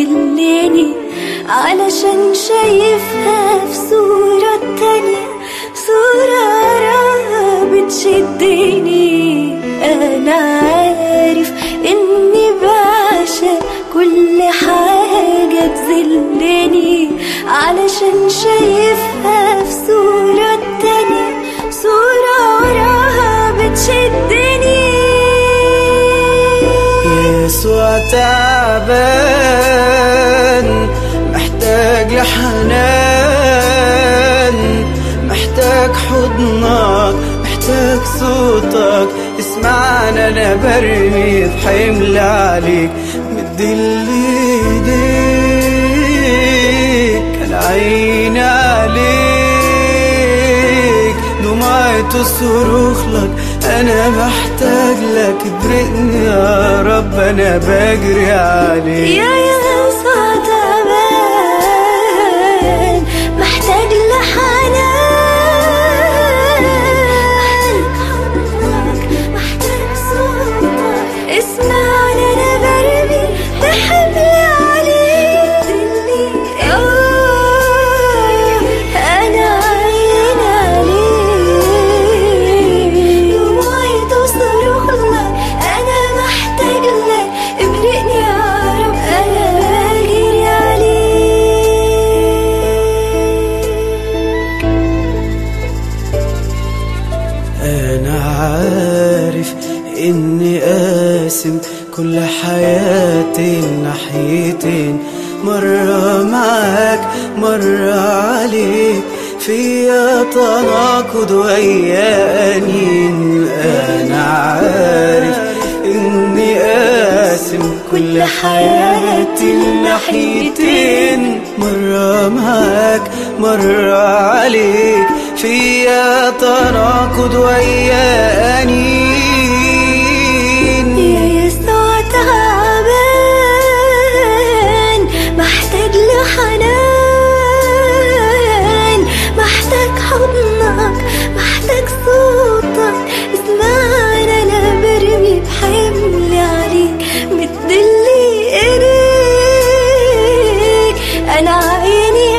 بتذلني علشان شايفها في صورة تانية صورة وراها بتشدني أنا عارف إني بعشق كل حاجة تذلني علشان شايفها في صورة تانية صورة وراها بتشدني يسوع تعبان محتاج لحنان محتاج حضنك محتاج صوتك اسمعنا انا برمي بحمل عليك مد ايديك انا عيني عليك دمعت صروخ لك انا محتاج لك ابرقني يا رب انا بجري عليك يا يسوع تعبان محتاج لحنان محتاج صوتك اسمعني انا برمي بحمل عليك آه، انا عين عليك دموعي تصرخ لك انا محتاج لك ابرقني يا رب انا بجري عليك انا عارف اني قاسم كل حياتي ناحيتين مرة معاك مرة عليك فيا تناقض ويا أنين أنا عارف إني قاسم كل حياتي الناحيتين مرة معاك مرة عليك فيا تناقض ويا أنين يا يسوع تعبان محتاج لحنان محتاج حضنك محتاج صوتك اسمعنا انا برمي بحمل عليك مدلي ايديك انا عيني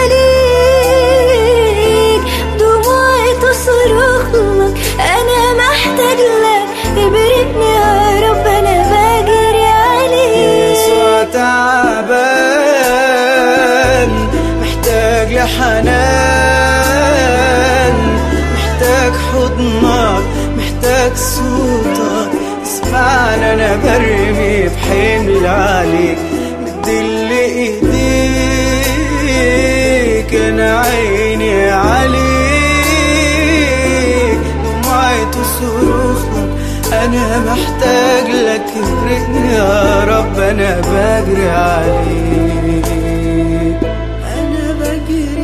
عليك دموعي تصرخ لك انا محتاج لك ابركني يا رب انا بجري عليك يسوع تعبان محتاج لحنان محتاج حضنك محتاج صوتك اسمعنا انا برمي بحمل عليك مدل ايديك انا عيني عليك دمعي تصرخ لك انا محتاج لك ابرقني يا رب انا بجري عليك انا بجري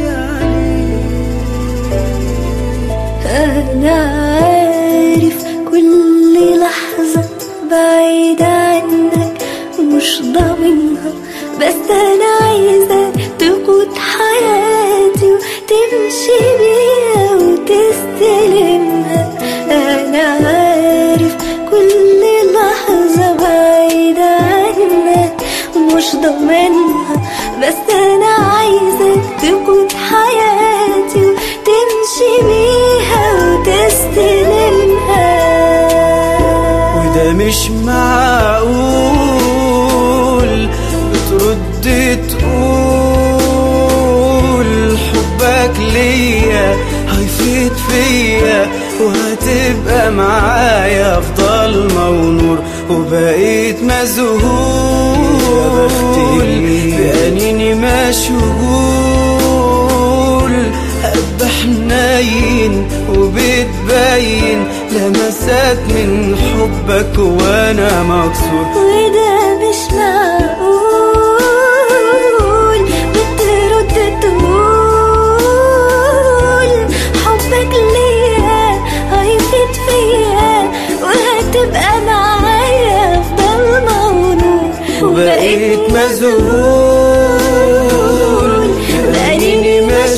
عليك أنا عارف كل لحظة بعيدة عنك مش ضامنها بس أنا عايزة تقود حياتي وتمشي بيها وتستلمها أنا عارف كل لحظة بعيدة عنك مش ضامنها بس أنا عايزة تقود حياتي وتمشي بيها وتستلمها وده مش معقول بترد تقول حبك ليا هيفيد فيا وهتبقى معايا في ضلمة ونور وبقيت مذهول بأنيني مشغول قد حنين وبتبين لمسات من حبك وانا مكسور وده مش معقول بترد تقول حبك ليا هيفيد فيا وهتبقى معايا في ضلمة ونور وبقيت مذهول بأنيني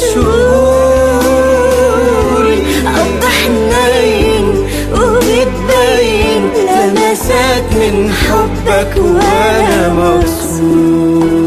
مشغول قد حنين وبتبين لمسات من حبك وانا مكسور